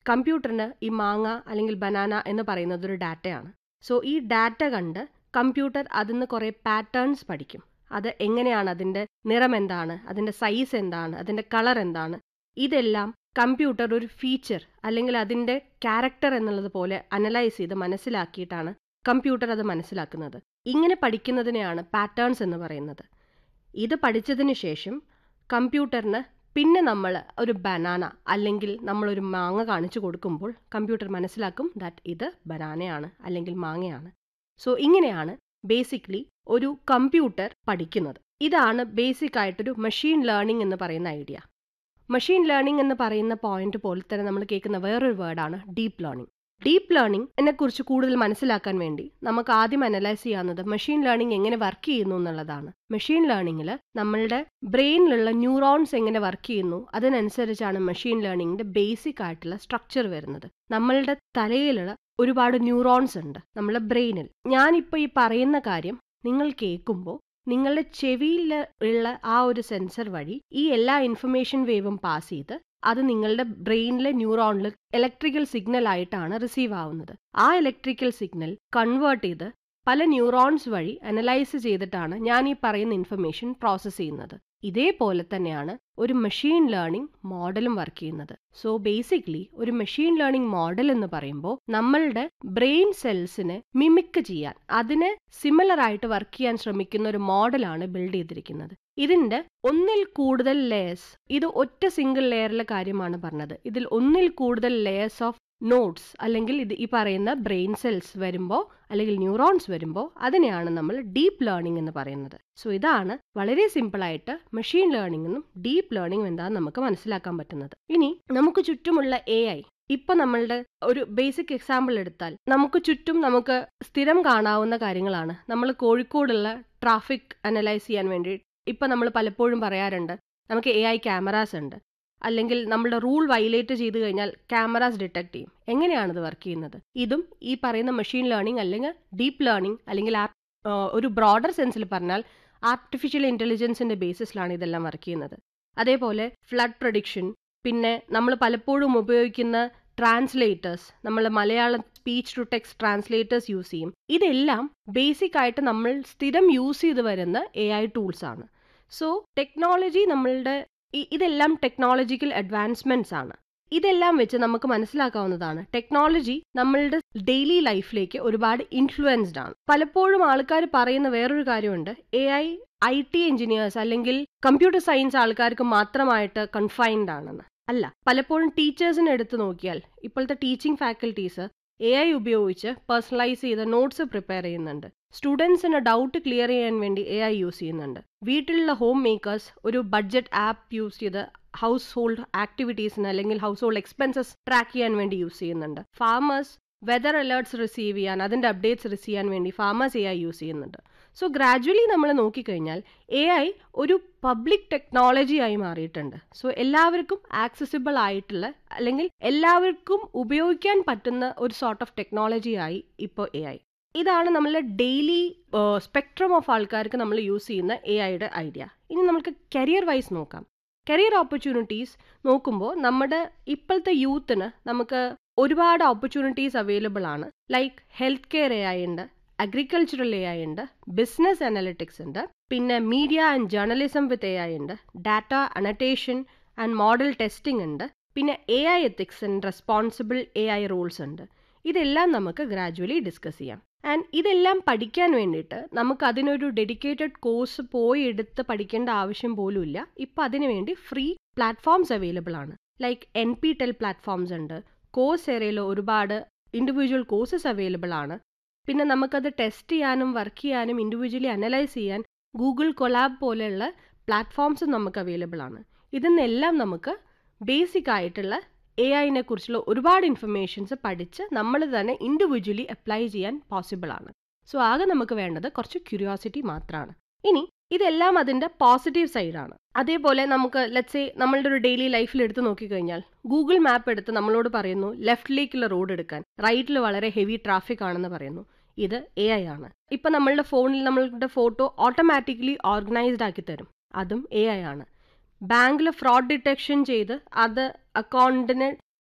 കമ്പ്യൂട്ടറിന് ഈ മാങ്ങ അല്ലെങ്കിൽ ബനാന എന്ന് പറയുന്നത് ഒരു ഡാറ്റയാണ് സോ ഈ ഡാറ്റ കണ്ട് കമ്പ്യൂട്ടർ അതിൽ നിന്ന് കുറേ പാറ്റേൺസ് പഠിക്കും അത് എങ്ങനെയാണ് അതിൻ്റെ നിറം എന്താണ് അതിൻ്റെ സൈസ് എന്താണ് അതിൻ്റെ കളർ എന്താണ് ഇതെല്ലാം കമ്പ്യൂട്ടർ ഒരു ഫീച്ചർ അല്ലെങ്കിൽ അതിൻ്റെ ക്യാരക്ടർ എന്നുള്ളത് പോലെ അനലൈസ് ചെയ്ത് മനസ്സിലാക്കിയിട്ടാണ് കമ്പ്യൂട്ടർ അത് മനസ്സിലാക്കുന്നത് ഇങ്ങനെ പഠിക്കുന്നതിനെയാണ് പാറ്റേൺസ് എന്ന് പറയുന്നത് ഇത് പഠിച്ചതിന് ശേഷം കമ്പ്യൂട്ടറിന് പിന്നെ നമ്മൾ ഒരു ബനാന അല്ലെങ്കിൽ നമ്മളൊരു മാങ്ങ കാണിച്ചു കൊടുക്കുമ്പോൾ കമ്പ്യൂട്ടർ മനസ്സിലാക്കും ദാറ്റ് ഇത് ബനാനയാണ് അല്ലെങ്കിൽ മാങ്ങയാണ് സോ ഇങ്ങനെയാണ് ബേസിക്കലി ഒരു കമ്പ്യൂട്ടർ പഠിക്കുന്നത് ഇതാണ് ബേസിക് ആയിട്ടൊരു മെഷീൻ ലേണിംഗ് എന്ന് പറയുന്ന ഐഡിയ മെഷീൻ ലേണിംഗ് എന്ന് പറയുന്ന പോയിന്റ് പോലെ തന്നെ നമ്മൾ കേൾക്കുന്ന വേറൊരു വേർഡാണ് ഡീപ്പ് ലേണിംഗ് ഡീപ്പ് ലേണിംഗ് എന്നെക്കുറിച്ച് കൂടുതൽ മനസ്സിലാക്കാൻ വേണ്ടി നമുക്ക് ആദ്യം അനലൈസ് ചെയ്യാവുന്നത് മെഷീൻ ലേണിംഗ് എങ്ങനെ വർക്ക് ചെയ്യുന്നു എന്നുള്ളതാണ് മെഷീൻ ലേണിംഗിൽ നമ്മളുടെ ബ്രെയിനിലുള്ള ന്യൂറോൺസ് എങ്ങനെ വർക്ക് ചെയ്യുന്നു അതിനനുസരിച്ചാണ് മെഷീൻ ലേണിംഗിന്റെ ബേസിക് ആയിട്ടുള്ള സ്ട്രക്ചർ വരുന്നത് നമ്മളുടെ തലയിലുള്ള ഒരുപാട് ന്യൂറോൺസ് ഉണ്ട് നമ്മളെ ബ്രെയിനിൽ ഞാനിപ്പോൾ ഈ പറയുന്ന കാര്യം നിങ്ങൾ കേൾക്കുമ്പോൾ നിങ്ങളുടെ ചെവിയിൽ ഉള്ള ആ ഒരു സെൻസർ വഴി ഈ എല്ലാ ഇൻഫർമേഷൻ വേവും പാസ് ചെയ്ത് അത് നിങ്ങളുടെ ബ്രെയിനിലെ ന്യൂറോണിൽ ഇലക്ട്രിക്കൽ സിഗ്നൽ ആയിട്ടാണ് റിസീവ് ആവുന്നത് ആ ഇലക്ട്രിക്കൽ സിഗ്നൽ കൺവേർട്ട് ചെയ്ത് പല ന്യൂറോൺസ് വഴി അനലൈസ് ചെയ്തിട്ടാണ് ഞാൻ ഈ പറയുന്ന ഇൻഫർമേഷൻ പ്രോസസ്സ് ചെയ്യുന്നത് ഇതേപോലെ തന്നെയാണ് ഒരു മെഷീൻ ലേണിംഗ് മോഡലും വർക്ക് ചെയ്യുന്നത് സോ ബേസിക്കലി ഒരു മെഷീൻ ലേണിംഗ് മോഡൽ എന്ന് പറയുമ്പോൾ നമ്മളുടെ ബ്രെയിൻ സെൽസിനെ മിമിക്ക് ചെയ്യാൻ അതിന് സിമിലർ ആയിട്ട് വർക്ക് ചെയ്യാൻ ശ്രമിക്കുന്ന ഒരു മോഡലാണ് ബിൽഡ് ചെയ്തിരിക്കുന്നത് ഇതിന്റെ ഒന്നിൽ കൂടുതൽ ലെയേഴ്സ് ഇത് ഒറ്റ സിംഗിൾ ലെയറിലെ കാര്യമാണ് പറഞ്ഞത് ഇതിൽ ഒന്നിൽ കൂടുതൽ ലെയേഴ്സ് ഓഫ് നോട്ട്സ് അല്ലെങ്കിൽ ഇത് ഈ പറയുന്ന ബ്രെയിൻ സെൽസ് വരുമ്പോൾ അല്ലെങ്കിൽ ന്യൂറോൺസ് വരുമ്പോൾ അതിനെയാണ് നമ്മൾ ഡീപ്പ് ലേണിംഗ് എന്ന് പറയുന്നത് സോ ഇതാണ് വളരെ സിമ്പിളായിട്ട് മെഷീൻ ലേണിംഗ് എന്നും ഡീപ്പ് ലേണിംഗ് എന്താണെന്ന് നമുക്ക് മനസ്സിലാക്കാൻ പറ്റുന്നത് ഇനി നമുക്ക് ചുറ്റുമുള്ള എ ഐ ഇപ്പൊ നമ്മളുടെ ഒരു ബേസിക് എക്സാമ്പിൾ എടുത്താൽ നമുക്ക് ചുറ്റും നമുക്ക് സ്ഥിരം കാണാവുന്ന കാര്യങ്ങളാണ് നമ്മൾ കോഴിക്കോടുള്ള ട്രാഫിക് അനലൈസ് ചെയ്യാൻ വേണ്ടി ഇപ്പൊ നമ്മൾ പലപ്പോഴും പറയാറുണ്ട് നമുക്ക് എ ഐ ക്യാമറാസ് ഉണ്ട് അല്ലെങ്കിൽ നമ്മുടെ റൂൾ വയലേറ്റ് ചെയ്ത് കഴിഞ്ഞാൽ ക്യാമറാസ് ഡിറ്റക്ട് ചെയ്യും എങ്ങനെയാണിത് വർക്ക് ചെയ്യുന്നത് ഇതും ഈ പറയുന്ന മെഷീൻ ലേണിംഗ് അല്ലെങ്കിൽ ഡീപ്പ് ലേണിംഗ് അല്ലെങ്കിൽ ഒരു ബ്രോഡർ സെൻസിൽ പറഞ്ഞാൽ ആർട്ടിഫിഷ്യൽ ഇൻ്റലിജൻസിന്റെ ബേസിസിലാണ് ഇതെല്ലാം വർക്ക് ചെയ്യുന്നത് അതേപോലെ ഫ്ലഡ് പ്രൊഡിക്ഷൻ പിന്നെ നമ്മൾ പലപ്പോഴും ഉപയോഗിക്കുന്ന ട്രാൻസ്ലേറ്റേഴ്സ് നമ്മൾ Malayalam speech to text translators use ചെയ്യും ഇതെല്ലാം ബേസിക് ആയിട്ട് നമ്മൾ സ്ഥിരം യൂസ് ചെയ്ത് വരുന്ന എ ഐ ടൂൾസ് ആണ് സോ ടെക്നോളജി നമ്മളുടെ ഇതെല്ലാം ടെക്നോളജിക്കൽ അഡ്വാൻസ്മെന്റ്സ് ആണ് ഇതെല്ലാം വെച്ച് നമുക്ക് മനസ്സിലാക്കാവുന്നതാണ് ടെക്നോളജി നമ്മളുടെ ഡെയിലി ലൈഫിലേക്ക് ഒരുപാട് ഇൻഫ്ലുവൻസ്ഡ് ആണ് പലപ്പോഴും ആൾക്കാർ പറയുന്ന വേറൊരു കാര്യമുണ്ട് A I I T engineers അല്ലെങ്കിൽ കമ്പ്യൂട്ടർ സയൻസ് ആൾക്കാർക്ക് മാത്രമായിട്ട് കൺഫൈൻഡ് ആണെന്ന് അല്ല പലപ്പോഴും ടീച്ചേഴ്സിനെ എടുത്ത് നോക്കിയാൽ ഇപ്പോഴത്തെ ടീച്ചിങ് ഫാക്കൽറ്റീസ് എ ഐ ഉപയോഗിച്ച് പേഴ്സണലൈസ് ചെയ്ത നോട്ട്സ് പ്രിപ്പയർ ചെയ്യുന്നുണ്ട് സ്റ്റുഡൻസിന് ഡൗട്ട് ക്ലിയർ ചെയ്യാൻ വേണ്ടി എ ഐ യൂസ് ചെയ്യുന്നുണ്ട് വീട്ടിലുള്ള ഹോം മേക്കേഴ്സ് ഒരു ബഡ്ജറ്റ് ആപ്പ് യൂസ് ചെയ്ത് ഹൗസ് ഹോൾഡ് ആക്ടിവിറ്റീസിന് അല്ലെങ്കിൽ ഹൗസ് ഹോൾഡ് എക്സ്പെൻസസ് ട്രാക്ക് ചെയ്യാൻ വേണ്ടി യൂസ് ചെയ്യുന്നുണ്ട് ഫാമേഴ്സ് വെതർ അലേർട്സ് റിസീവ് ചെയ്യാൻ അതിൻ്റെ അപ്ഡേറ്റ്സ് റിസീവ് ചെയ്യാൻ വേണ്ടി ഫാമേഴ്സ് എ ഐ യൂസ് ചെയ്യുന്നുണ്ട് സോ ഗ്രാജുവലി നമ്മൾ നോക്കിക്കഴിഞ്ഞാൽ എ ഐ ഒരു പബ്ലിക് ടെക്നോളജി ആയി മാറിയിട്ടുണ്ട് സോ എല്ലാവർക്കും ആക്സസിബിൾ ആയിട്ടുള്ള അല്ലെങ്കിൽ എല്ലാവർക്കും ഉപയോഗിക്കാൻ പറ്റുന്ന ഒരു സോർട്ട് ഓഫ് ടെക്നോളജി ആയി ഇപ്പോൾ എ ഐ ഇതാണ് നമ്മളെ ഡെയിലി സ്പെക്ട്രം ഓഫ് ആൾക്കാർക്ക് നമ്മൾ യൂസ് ചെയ്യുന്ന എ ഐയുടെ ഐഡിയ ഇനി നമുക്ക് കരിയർ വൈസ് നോക്കാം കരിയർ ഓപ്പർച്യൂണിറ്റീസ് നോക്കുമ്പോൾ നമ്മുടെ ഇപ്പോഴത്തെ യൂത്തിന് നമുക്ക് ഒരുപാട് ഓപ്പർച്യൂണിറ്റീസ് അവൈലബിൾ ആണ് like health care A I ഉണ്ട് അഗ്രികൾച്ചറൽ എ ഐ ഉണ്ട് ബിസിനസ് അനലിറ്റിക്സ് ഉണ്ട് പിന്നെ media and journalism with A I ഉണ്ട് data annotation and model testing ഉണ്ട് പിന്നെ A I ethics and responsible A I rules ഉണ്ട് ഇതെല്ലാം നമുക്ക് ഗ്രാജുവലി ഡിസ്കസ് ചെയ്യാം ആൻഡ് ഇതെല്ലാം പഠിക്കാൻ വേണ്ടിയിട്ട് നമുക്ക് അതിനൊരു ഡെഡിക്കേറ്റഡ് കോഴ്സ് പോയി എടുത്ത് പഠിക്കേണ്ട ആവശ്യം പോലുമില്ല ഇപ്പം അതിനു വേണ്ടി ഫ്രീ പ്ലാറ്റ്ഫോംസ് അവൈലബിൾ ആണ് like N P TEL platforms ഉണ്ട് കോഴ്സ് ഏരിയയിൽ ഒരുപാട് ഇൻഡിവിജ്വൽ കോഴ്സസ് അവൈലബിൾ ആണ് പിന്നെ നമുക്കത് ടെസ്റ്റ് ചെയ്യാനും വർക്ക് ചെയ്യാനും ഇൻഡിവിജ്വലി അനലൈസ് ചെയ്യാൻ ഗൂഗിൾ കൊലാബ് പോലെയുള്ള പ്ലാറ്റ്ഫോംസും നമുക്ക് അവൈലബിൾ ആണ് ഇതിന്നെല്ലാം നമുക്ക് ബേസിക് ആയിട്ടുള്ള എ ഐനെ കുറിച്ചുള്ള ഒരുപാട് ഇൻഫർമേഷൻസ് പഠിച്ച് നമ്മൾ തന്നെ ഇൻഡിവിജ്വലി അപ്ലൈ ചെയ്യാൻ പോസിബിൾ ആണ് സോ ആകെ നമുക്ക് വേണ്ടത് കുറച്ച് ക്യൂരിയോസിറ്റി മാത്രമാണ് ഇനി ഇതെല്ലാം അതിൻ്റെ പോസിറ്റീവ് സൈഡാണ് അതേപോലെ നമുക്ക് ലെറ്റ്സേ നമ്മളുടെ ഒരു ഡെയിലി ലൈഫിൽ എടുത്ത് നോക്കിക്കഴിഞ്ഞാൽ ഗൂഗിൾ മാപ്പ് എടുത്ത് നമ്മളോട് പറയുന്നു ലെഫ്റ്റിലേക്കുള്ള റോഡ് എടുക്കാൻ റൈറ്റിൽ വളരെ ഹെവി ട്രാഫിക് ആണെന്ന് പറയുന്നു ഇത് എ ഐ ആണ് ഇപ്പം നമ്മളുടെ ഫോണിൽ നമ്മളുടെ ഫോട്ടോ ഓട്ടോമാറ്റിക്കലി ഓർഗനൈസ്ഡ് ആക്കി തരും അതും എ ഐ ആണ് ബാങ്കിൽ ഫ്രോഡ് ഡിറ്റക്ഷൻ ചെയ്ത് അത് അക്കൗണ്ടിനെ